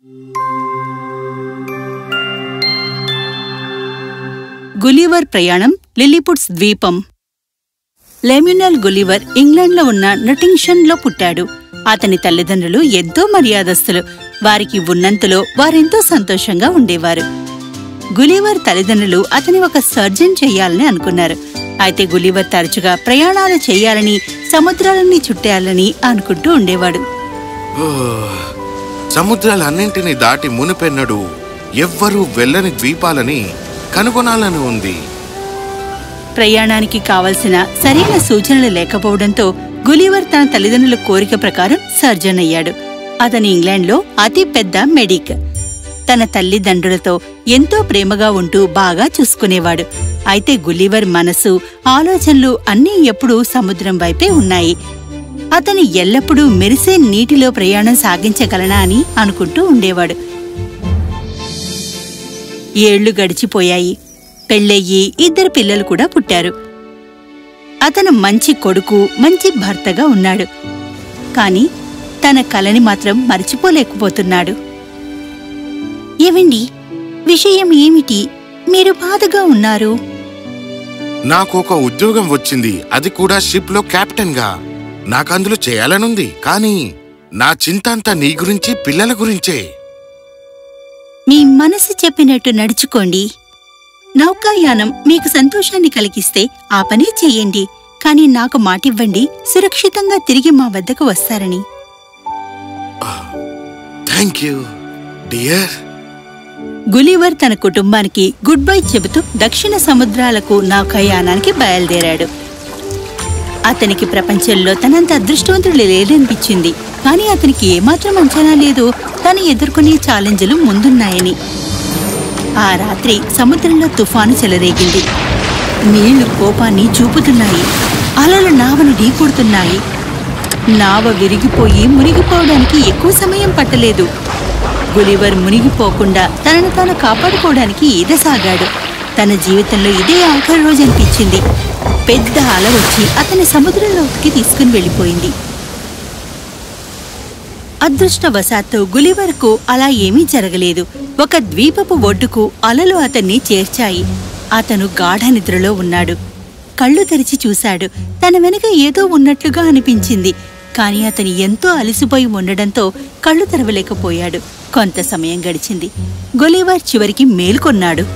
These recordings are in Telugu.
గులివర్ ప్రయాణం లిల్లీపుట్స్ ద్వీపం లెమ్యునల్ గులివర్ ఇంగ్లాండ్లో ఉన్న నటింగ్షన్లో పుట్టాడు అతని తల్లిదండ్రులు ఎంతో మర్యాదస్తులు వారికి ఉన్నంతలో వారెంతో సంతోషంగా ఉండేవారు గులివర్ తల్లిదండ్రులు అతని ఒక సర్జన్ చెయ్యాలని అనుకున్నారు అయితే గులివర్ తరచుగా ప్రయాణాలు చేయాలని సముద్రాలని చుట్టేయాలని అనుకుంటూ ఉండేవాడు ఓ, సముద్రాలన్నింటినీ దాటి మునిపెన్నడు ఎవ్వరూ వెళ్ళని ద్వీపాలని కనుగొనాలని ఉంది ప్రయాణానికి కావలసిన సరైన సూచనలు లేకపోవడంతో గులివర్ తన తల్లిదండ్రుల కోరిక ప్రకారం సర్జన్ అయ్యాడు అతని ఇంగ్లాండ్లో అతి పెద్ద మెడిక్ తన తల్లిదండ్రులతో ఎంతో ప్రేమగా ఉంటూ బాగా చూసుకునేవాడు అయితే గులివర్ మనసు ఆలోచనలు అన్నీ ఎప్పుడూ సముద్రం వైపే ఉన్నాయి అతను ఎల్లప్పుడూ మెరిసే నీటిలో ప్రయాణం సాగించగలనా అని అనుకుంటూ ఉండేవాడు ఏళ్లు గడిచిపోయాయి పెళ్ళయ్యి ఇద్దరు పిల్లలు కూడా పుట్టారు అతను మంచి కొడుకు మంచి భర్తగా ఉన్నాడు కాని తన కలని మాత్రం మర్చిపోలేకపోతున్నాడు ఏవండి విషయం ఏమిటి మీరు బాధగా ఉన్నారు నాకు ఒక ఉద్యోగం వచ్చింది అది కూడా షిప్ లో కెప్టెన్ గా నాకు అందులో చేయాలనుంది కానీ నా చింత అంతా నీ గురించి పిల్లల గురించే మీ మనసు చెప్పినట్టు నడుచుకోండి నౌకాయానం మీకు సంతోషాన్ని కలిగిస్తే ఆ పనే చెయ్యండి కానీ నాకు మాటివ్వండి సురక్షితంగా తిరిగి మా వద్దకు వస్తారని థ్యాంక్ యూ డియర్ గులివర్ తన కుటుంబానికి గుడ్ బై చెబుతూ దక్షిణ సముద్రాలకు నౌకాయానానికి బయలుదేరాడు అతనికి ప్రపంచంలో తనంత అదృష్టవంతుడు లేదనిపించింది కానీ అతనికి ఏమాత్రం అంచనా లేదు తను ఎదుర్కొనే ఛాలెంజ్లు ముందున్నాయని ఆ రాత్రి సముద్రంలో తుఫాను చెలరేగింది నీళ్లు కోపాన్ని చూపుతున్నాయి అలలు నావను ఢీకొడుతున్నాయి నావ విరిగిపోయి మునిగిపోవడానికి ఎక్కువ సమయం పట్టలేదు గులివర్ మునిగిపోకుండా తనను తాను కాపాడుకోవడానికి ఈదసాగాడు తన జీవితంలో ఇదే ఆఖరి రోజు అనిపించింది పెద్ద అల వచ్చి అతని సముద్రంలోకి తీసుకుని వెళ్ళిపోయింది అదృష్టవశాత్తు గులివర్కు అలా ఏమీ జరగలేదు ఒక ద్వీపపు ఒడ్డుకు అలలు అతన్ని చేర్చాయి అతను గాఢ నిద్రలో ఉన్నాడు కళ్ళు తెరిచి చూశాడు తన వెనుక ఏదో ఉన్నట్లుగా అనిపించింది కాని అతను ఎంతో అలసిపోయి ఉండడంతో కళ్ళు తెరవలేకపోయాడు కొంత సమయం గడిచింది గొలివర్ చివరికి మేల్కొన్నాడు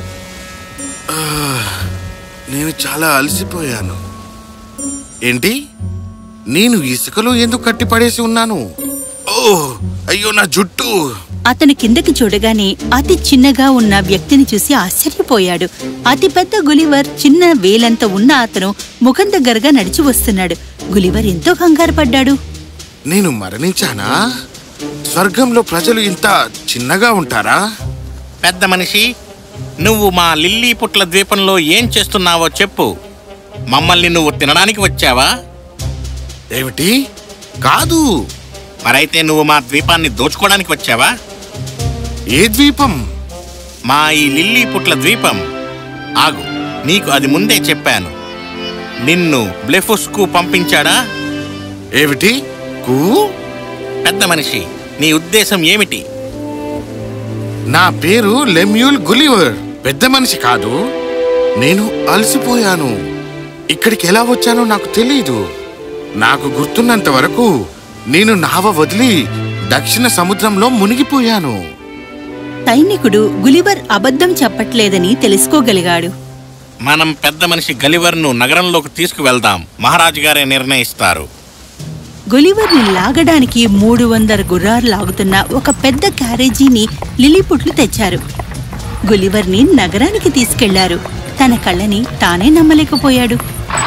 నేను చాలా అలసిపోయాను ఏంటి నేను ఇసుకలో ఎందుకు కట్టిపడేసి ఉన్నాను ఓ అయ్యో నా జుట్టు అతను కిందకి చూడగానే అతి చిన్నగా ఉన్న వ్యక్తిని చూసి ఆశ్చర్యపోయాడు అతి పెద్ద గులివర్ చిన్న వేలంత ఉన్న అతను ముఖం దగ్గరగా నడిచి వస్తున్నాడు గులివర్ ఎంతో కంగారు పడ్డాడు నేను మరణించానా స్వర్గంలో ప్రజలు ఇంత చిన్నగా ఉంటారా పెద్ద మనిషి నువ్వు మా లిల్లీ పుట్ల ద్వీపంలో ఏం చేస్తున్నావో చెప్పు మమ్మల్ని నువ్వు తినడానికి వచ్చావా ఏమిటి కాదు మరైతే నువ్వు మా ద్వీపాన్ని దోచుకోవడానికి వచ్చావా ఏ ద్వీపం మా ఈ లిల్లీ పుట్ల ద్వీపం ఆగు నీకు అది ముందే చెప్పాను నిన్ను బ్లెఫుస్కు పంపించాడా ఏమిటి కూ పెద్ద మనిషి నీ ఉద్దేశం ఏమిటి నా పేరు లెమ్యూల్ గులివర్ పెద్ద మనిషి కాదు నేను అలసిపోయాను ఇక్కడికి ఎలా వచ్చానో నాకు తెలియదు నాకు గుర్తున్నంత వరకు నేను నావ వదిలి దక్షిణ సముద్రంలో మునిగిపోయాను సైనికుడు గులివర్ అబద్ధం చెప్పట్లేదని తెలుసుకోగలిగాడు మనం పెద్ద మనిషి గలివర్ను నగరంలోకి తీసుకువెళ్దాం మహారాజు గారే నిర్ణయిస్తారు గులివర్ని లాగడానికి మూడు వందల గుర్రాలు లాగుతున్న ఒక పెద్ద క్యారేజీని లిలీపుట్లు తెచ్చారు గులివర్ని నగరానికి తీసుకెళ్లారు తన కళ్ళని తానే నమ్మలేకపోయాడు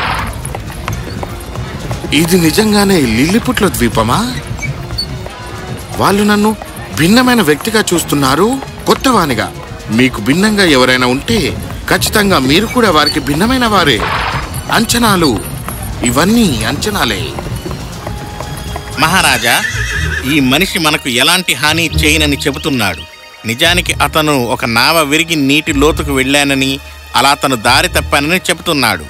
ఇది నిజంగానే లిల్లిపుట్ల ద్వీపమా వాళ్ళు నన్ను భిన్నమైన వ్యక్తిగా చూస్తున్నారు కొత్తవానిగా మీకు భిన్నంగా ఎవరైనా ఉంటే ఖచ్చితంగా మీరు కూడా వారికి భిన్నమైన వారే అంచనాలు ఇవన్నీ అంచనాలే మహారాజా ఈ మనిషి మనకు ఎలాంటి హాని చేయనని చెబుతున్నాడు నిజానికి అతను ఒక నావ విరిగి నీటి లోతుకు వెళ్ళానని అలా తను దారి తప్పానని చెబుతున్నాడు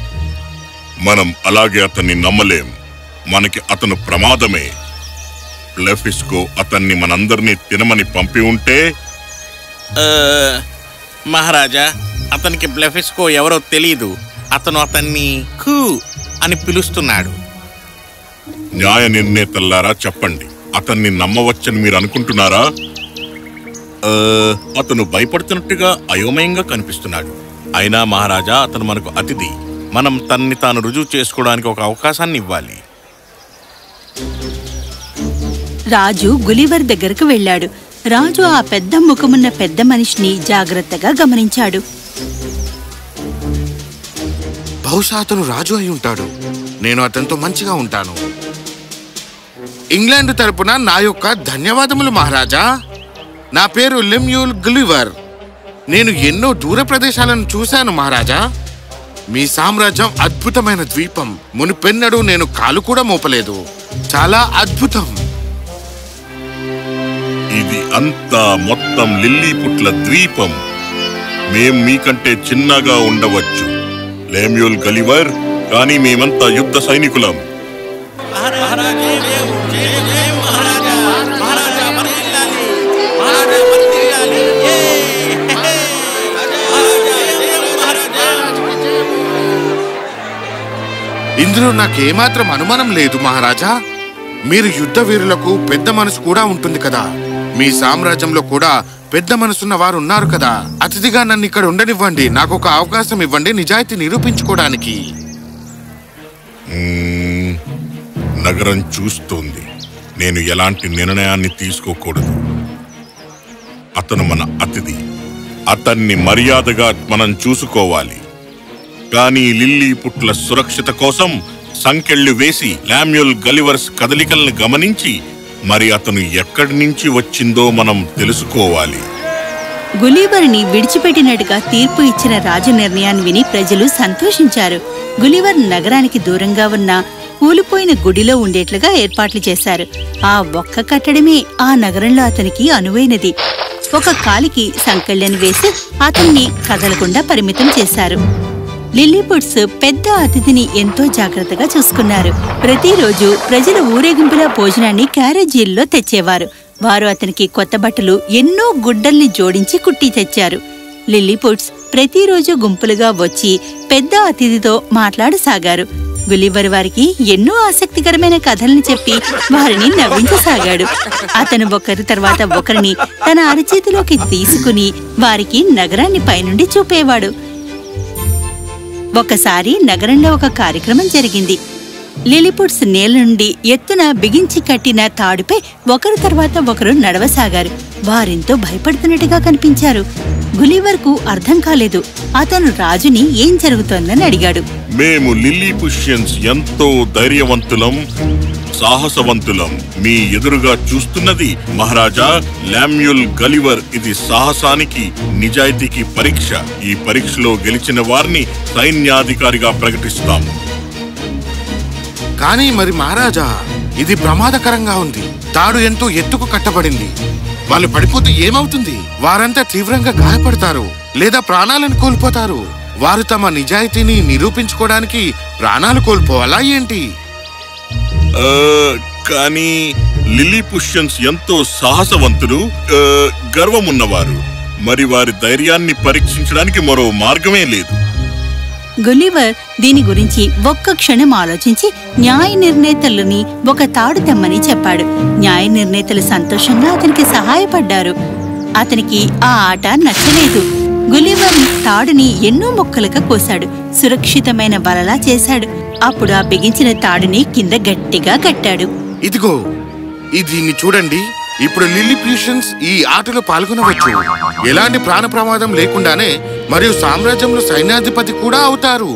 మనం అలాగే అతన్ని నమ్మలేం మనకి అతను ప్రమాదమే బ్లెఫిస్కో అతన్ని మనందరినీ తినమని పంపి ఉంటే ఆ, మహారాజా అతనికి బ్లెఫిస్కో ఎవరో తెలియదు అతను అతన్ని ఖూ అని పిలుస్తున్నాడు న్యాయ నిర్ణేతల్లారా చెప్పండి అతన్ని నమ్మవచ్చని మీరు అనుకుంటున్నారా ఆ, అతను భయపడుతున్నట్టుగా అయోమయంగా కనిపిస్తున్నాడు అయినా మహారాజా అతను మనకు అతిథి మనం తన్ని తాను రుజువు చేసుకోవడానికి ఒక అవకాశాన్ని ఇవ్వాలి రాజు గులివర్ దగ్గరకు వెళ్ళాడు రాజు ఆ పెద్ద ముఖమున్న పెద్ద మనిషిని జాగ్రత్తగా గమనించాడు బహుశా అతను రాజు అయి ఉంటాడు నేను అతనితో మంచిగా ఉంటాను ఇంగ్లాండ్ తరపున నా యొక్క ధన్యవాదములు మహారాజా నా పేరు లిమ్యూల్ గులివర్ నేను ఎన్నో దూర ప్రదేశాలను చూశాను మహారాజా మీ సామ్రాజ్యం అద్భుతమైన ద్వీపం మునిపెన్నడూ నేను కాలు కూడా మోపలేదు చాలా అద్భుతం ఇది అంతా మొత్తం లిల్లీ పుట్ల ద్వీపం మేం మీకంటే చిన్నగా ఉండవచ్చు లేమ్యూల్ గలివర్ కానీ మేమంతా యుద్ధ సైనికులం ఇందులో నాకేమాత్రం అనుమానం లేదు మహారాజా మీరు యుద్ధ వీరులకు పెద్ద మనసు కూడా ఉంటుంది కదా మీ సామ్రాజ్యంలో కూడా పెద్ద మనసున్న వారు ఉన్నారు కదా అతిథిగా నన్ను ఇక్కడ ఉండనివ్వండి నాకు ఒక అవకాశం ఇవ్వండి నిజాయితీ నిరూపించుకోవడానికి మ్మ్, నగరం చూస్తోంది నేను ఎలాంటి నిర్ణయాన్ని తీసుకోకూడదు అతను మన అతిథి అతన్ని మర్యాదగా మనం చూసుకోవాలి కానీ లిల్లీ పుట్ల సురక్షిత కోసం సంకెళ్ళు వేసి లామ్యూల్ గలివర్స్ కదలికలను గమనించి మరి అతను ఎక్కడి నుంచి వచ్చిందో మనం తెలుసుకోవాలి గులీవర్ని విడిచిపెట్టినట్టుగా తీర్పు ఇచ్చిన రాజు నిర్ణయాన్ని విని ప్రజలు సంతోషించారు గులివర్ నగరానికి దూరంగా ఉన్న కూలిపోయిన గుడిలో ఉండేట్లుగా ఏర్పాట్లు చేశారు ఆ ఒక్క కట్టడమే ఆ నగరంలో అతనికి అనువైనది ఒక కాలికి సంకెళ్ళని వేసి అతన్ని కదలకుండా పరిమితం చేశారు లిల్లీపుట్స్ పెద్ద అతిథిని ఎంతో జాగ్రత్తగా చూసుకున్నారు ప్రతిరోజు ప్రజలు ఊరేగింపుల భోజనాన్ని క్యారేజీల్లో తెచ్చేవారు వారు అతనికి కొత్త బట్టలు ఎన్నో గుడ్డల్ని జోడించి కుట్టి తెచ్చారు లిల్లీపుట్స్ ప్రతిరోజు గుంపులుగా వచ్చి పెద్ద అతిథితో మాట్లాడసాగారు గులివర్ వారికి ఎన్నో ఆసక్తికరమైన కథల్ని చెప్పి వారిని నవ్వించసాగాడు అతను ఒకరి తర్వాత ఒకరిని తన అరచేతిలోకి తీసుకుని వారికి నగరాన్ని పైనుండి చూపేవాడు ఒకసారి నగరంలో ఒక కార్యక్రమం జరిగింది లిలిపుట్స్ నేల నుండి ఎత్తున బిగించి కట్టిన తాడుపై ఒకరు తర్వాత ఒకరు నడవసాగారు వారెంతో భయపడుతున్నట్టుగా కనిపించారు గులివర్కు అర్థం కాలేదు అతను రాజుని ఏం జరుగుతోందని అడిగాడు మేము లిల్లీ పుష్యన్స్ ఎంతో ధైర్యవంతులం సాహసవంతులం మీ ఎదురుగా చూస్తున్నది మహారాజా లామ్యూల్ గలివర్ ఇది సాహసానికి నిజాయితీకి పరీక్ష ఈ పరీక్షలో గెలిచిన వారిని సైన్యాధికారిగా ప్రకటిస్తాము కానీ మరి మహారాజా ఇది ప్రమాదకరంగా ఉంది తాడు ఎంతో ఎత్తుకు కట్టబడింది వాళ్ళు పడిపోతే ఏమవుతుంది వారంతా తీవ్రంగా గాయపడతారు లేదా ప్రాణాలను కోల్పోతారు వారు తమ నిజాయితీని నిరూపించుకోవడానికి ప్రాణాలు కోల్పోవాలా ఏంటి ఆ, కానీ లిల్లీ పుష్యన్స్ ఎంతో సాహసవంతులు ఆ, గర్వమున్నవారు మరి వారి ధైర్యాన్ని పరీక్షించడానికి మరో మార్గమే లేదు గులివర్ దీని గురించి ఒక్క క్షణం ఆలోచించి న్యాయ నిర్ణేతలని ఒక తాడు తెమ్మని చెప్పాడు న్యాయ నిర్ణేతలు సంతోషంగా అతనికి సహాయపడ్డారు అతనికి ఆ ఆట నచ్చలేదు గులివర్ తాడుని ఎన్నో ముక్కలుగా కోశాడు సురక్షితమైన వలలా చేశాడు అప్పుడు ఆ బిగించిన తాడుని కింద గట్టిగా కట్టాడు ఇదిగో ఈ దీన్ని చూడండి ఇప్పుడు లిల్లీప్యూషన్స్ ఈ ఆటలో పాల్గొనవచ్చు ఎలాంటి ప్రాణ ప్రమాదం లేకుండానే మరియు సామ్రాజ్యంలో సైన్యాధిపతి కూడా అవుతారు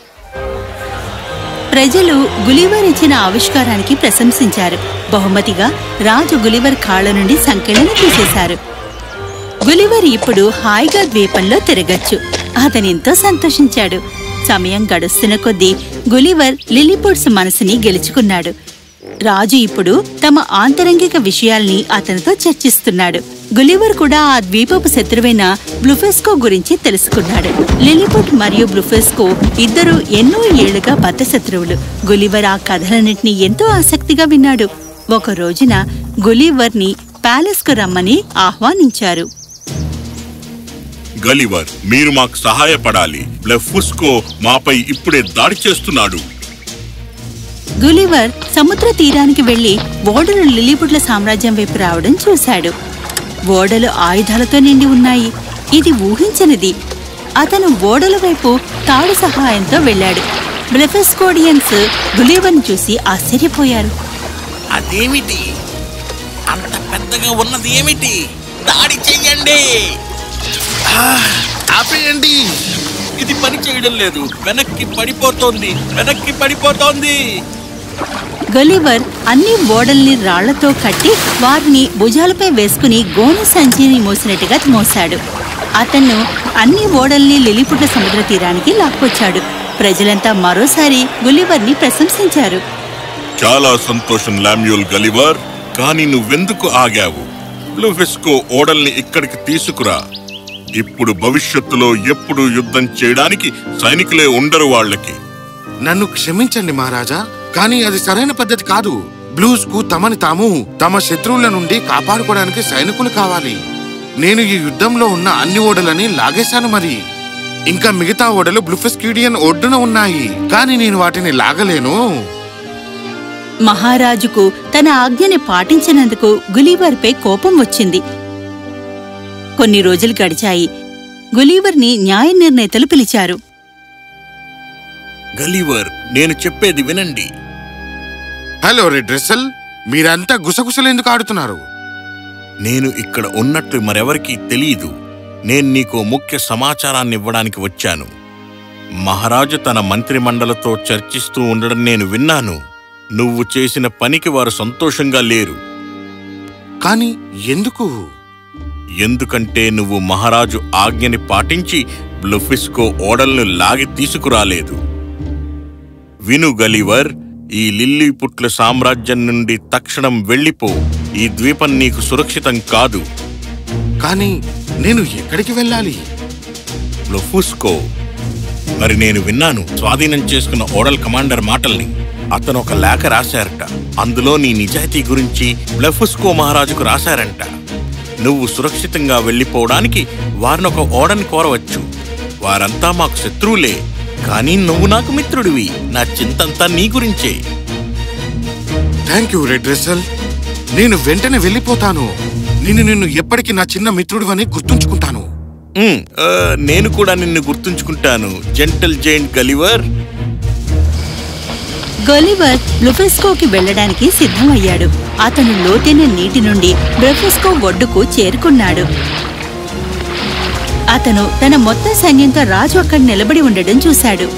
ప్రజలు గులివర్ ఇచ్చిన ఆవిష్కారానికి ప్రశంసించారు బహుమతిగా రాజు గులివర్ కాళ్ళ నుండి సంకెళ్ళను తీసేశారు గులివర్ ఇప్పుడు హాయిగా ద్వీపంలో తిరగచ్చు అతనెంతో సంతోషించాడు సమయం గడుస్తున్న కొద్దీ గులివర్ లిలిపుడ్స్ మనసుని గెలుచుకున్నాడు రాజు ఇప్పుడు తమ ఆంతరంగిక విషయాల్ని అతనితో చర్చిస్తున్నాడు గులివర్ కూడా ఆ ద్వీపపు శత్రువైన బ్లుఫెస్కో గురించి తెలుసుకున్నాడు లిలిపుట్ మరియు బ్లుఫెస్కో ఇద్దరు ఎన్నో ఏళ్లుగా బద్ద శత్రువులు గులివర్ ఆ కథలన్నింటినీ ఎంతో ఆసక్తిగా విన్నాడు ఒక రోజున గులీవర్ని ప్యాలెస్కు రమ్మని ఆహ్వానించారు గలివర్ మీరు మాకు సహాయపడాలి బ్లెఫుస్కో మాపై ఇప్పుడే దాడి చేస్తున్నాడు గులివర్ సముద్ర తీరానికి వెళ్లి ఓడలు లిలీపుట్ల సామ్రాజ్యం వైపు రావడం చూశాడు ఓడలు ఆయుధాలతో నిండి ఉన్నాయి ఇది ఊహించనిది అతను ఓడల వైపు తాడు సహాయంతో వెళ్ళాడు బ్లెఫెస్కోడియన్స్ గులీవర్ని చూసి ఆశ్చర్యపోయారు అదేమిటి అంత పెద్దగా ఉన్నది ఏమిటి దాడి చెయ్యండి ఆపేయండి ఇది పని చేయడం లేదు వెనక్కి పడిపోతోంది వెనక్కి పడిపోతోంది గొలివర్ అన్ని ఓడల్ని రాళ్లతో కట్టి వారిని భుజాలపై వేసుకుని గోను సంచిని మోసినట్టుగా మోశాడు అతను అన్ని ఓడల్ని లిలిపుట్ల సముద్ర తీరానికి లాక్కొచ్చాడు ప్రజలంతా మరోసారి గులివర్ని ప్రశంసించారు చాలా సంతోషం లామ్యూల్ గలివర్ కానీ నువ్వెందుకు ఆగావు బ్లూఫెస్కో ఓడల్ని ఇక్కడికి తీసుకురా ఇప్పుడు భవిష్యత్తులో ఎప్పుడు యుద్ధం చేయడానికి సైనికులే ఉండరు వాళ్ళకి నన్ను క్షమించండి మహారాజా కానీ అది సరైన పద్ధతి కాదు బ్లూస్ కు తమని తాము తమ శత్రువుల నుండి కాపాడుకోవడానికి సైనికులు కావాలి నేను ఈ యుద్ధంలో ఉన్న అన్ని ఓడలని లాగేశాను మరి ఇంకా మిగతా ఓడలు బ్లూఫెస్కీడియన్ ఒడ్డున ఉన్నాయి కానీ నేను వాటిని లాగలేను మహారాజుకు తన ఆజ్ఞని పాటించినందుకు గులీవర్పై కోపం వచ్చింది కొన్ని రోజులు గడిచాయి గులీవర్ని న్యాయ నిర్ణేతలు పిలిచారు గలీవర్ నేను చెప్పేది వినండి హలో రెడ్ డ్రెస్సల్ మీరంతా గుసగుసలు ఎందుకు ఆడుతున్నారు నేను ఇక్కడ ఉన్నట్టు మరెవరికీ తెలియదు నేను నీకు ముఖ్య సమాచారాన్ని ఇవ్వడానికి వచ్చాను మహారాజు తన మంత్రిమండలతో చర్చిస్తూ ఉండడం నేను విన్నాను నువ్వు చేసిన పనికి వారు సంతోషంగా లేరు కానీ ఎందుకు ఎందుకంటే నువ్వు మహారాజు ఆజ్ఞని పాటించి బ్లుఫిస్కో ఓడల్ను లాగి తీసుకురాలేదు విను గలివర్ ఈ లిల్లీపుట్ల సామ్రాజ్యం నుండి తక్షణం వెళ్ళిపో ఈ ద్వీపం నీకు సురక్షితం కాదు కానీ నేను ఎక్కడికి వెళ్ళాలి బ్లుఫుస్కో మరి నేను విన్నాను స్వాధీనం చేసుకున్న ఓడల్ కమాండర్ మాటల్ని అతను ఒక లేఖ రాశారట అందులో నీ నిజాయితీ గురించి బ్లఫుస్కో మహారాజుకు రాశారంట నువ్వు సురక్షితంగా వెళ్ళిపోవడానికి వారిని ఒక ఓడని కోరవచ్చు వారంతా మాకు శత్రువులే కానీ నువ్వు నాకు మిత్రుడివి నా చింతంతా నీ గురించే థ్యాంక్ యూ రెడ్ డ్రెస్సల్ నేను వెంటనే వెళ్ళిపోతాను నేను నిన్ను ఎప్పటికీ నా చిన్న మిత్రుడివని గుర్తుంచుకుంటాను ఉమ్, ఆ, నేను కూడా నిన్ను గుర్తుంచుకుంటాను జెంటల్ జైంట్ గలివర్ గొలివర్ బ్లుఫెస్కోకి వెళ్ళడానికి సిద్ధమయ్యాడు అతను లోతైన నీటి నుండి బ్లఫెస్కో ఒడ్డుకు చేరుకున్నాడు అతను తన మొత్తం సైన్యంతో రాజు అక్కడ నిలబడి ఉండడం చూశాడు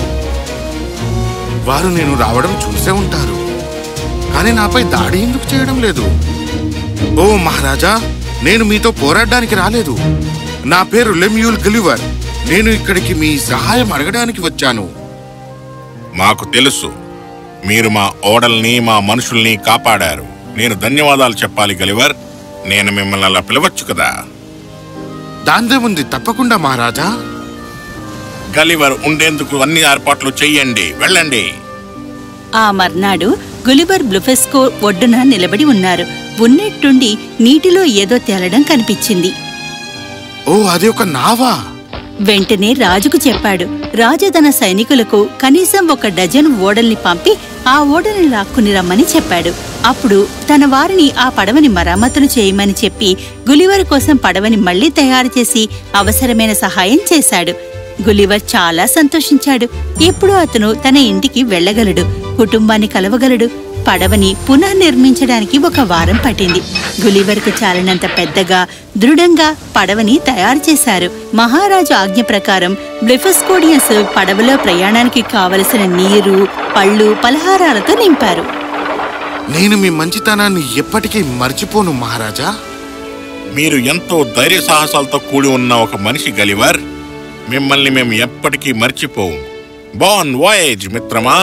వారు నేను రావడం చూసే ఉంటారు కానీ నాపై దాడి ఎందుకు చేయడం లేదు ఓ మహారాజా నేను మీతో పోరాడడానికి రాలేదు నా పేరు లెమ్యూల్ గలివర్ నేను ఇక్కడికి మీ సహాయం అడగడానికి వచ్చాను మాకు తెలుసు మీరు మా ఓడల్ని మా మనుషుల్ని కాపాడారు నేను ధన్యవాదాలు చెప్పాలి గలివర్ నేను మిమ్మల్ని అలా పిలవచ్చు కదా దాందేముంది తప్పకుండా మహారాజా గలివర్ ఉండేందుకు అన్ని ఏర్పాట్లు చెయ్యండి వెళ్ళండి ఆ మర్నాడు గులివర్ బ్లుఫెస్కో ఒడ్డున నిలబడి ఉన్నారు ఉన్నట్టుండి నీటిలో ఏదో తేలడం కనిపించింది ఓ అది ఒక నావా వెంటనే రాజుకు చెప్పాడు రాజు తన సైనికులకు కనీసం ఒక డజన్ ఓడల్ని పంపి ఆ ఓడని లాక్కుని రమ్మని చెప్పాడు అప్పుడు తన వారిని ఆ పడవని మరమ్మతులు చేయమని చెప్పి గులివర్ కోసం పడవని మళ్లీ తయారు చేసి అవసరమైన సహాయం చేశాడు గులివర్ చాలా సంతోషించాడు ఇప్పుడు అతను తన ఇంటికి వెళ్ళగలడు కుటుంబాన్ని కలవగలడు పడవని పునర్నిర్మించడానికి ఒక వారం పట్టింది గులివర్కు చాలినంత పెద్దగా దృఢంగా పడవని తయారు చేశారు మహారాజు ఆజ్ఞ ప్రకారం బ్లెఫస్కోడియన్స్ పడవలో ప్రయాణానికి కావలసిన నీరు పళ్ళు పలహారాలతో నింపారు నేను మీ మంచితనాన్ని ఎప్పటికీ మర్చిపోను మహారాజా మీరు ఎంతో ధైర్య సాహసాలతో కూడి ఉన్న ఒక మనిషి గలివర్ మిమ్మల్ని మేము ఎప్పటికీ మర్చిపోము బాన్ వాయేజ్ మిత్రమా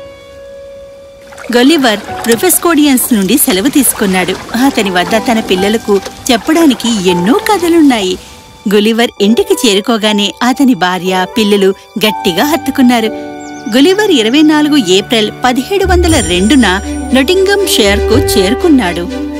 గొలివర్ ప్రొఫెస్కోడియన్స్ నుండి సెలవు తీసుకున్నాడు అతని వద్ద తన పిల్లలకు చెప్పడానికి ఎన్నో కథలున్నాయి గులివర్ ఇంటికి చేరుకోగానే అతని భార్య పిల్లలు గట్టిగా హత్తుకున్నారు గులివర్ ఇరవై నాలుగు ఏప్రిల్ పదిహేడు వందల రెండున నొటింగం షేర్కు చేరుకున్నాడు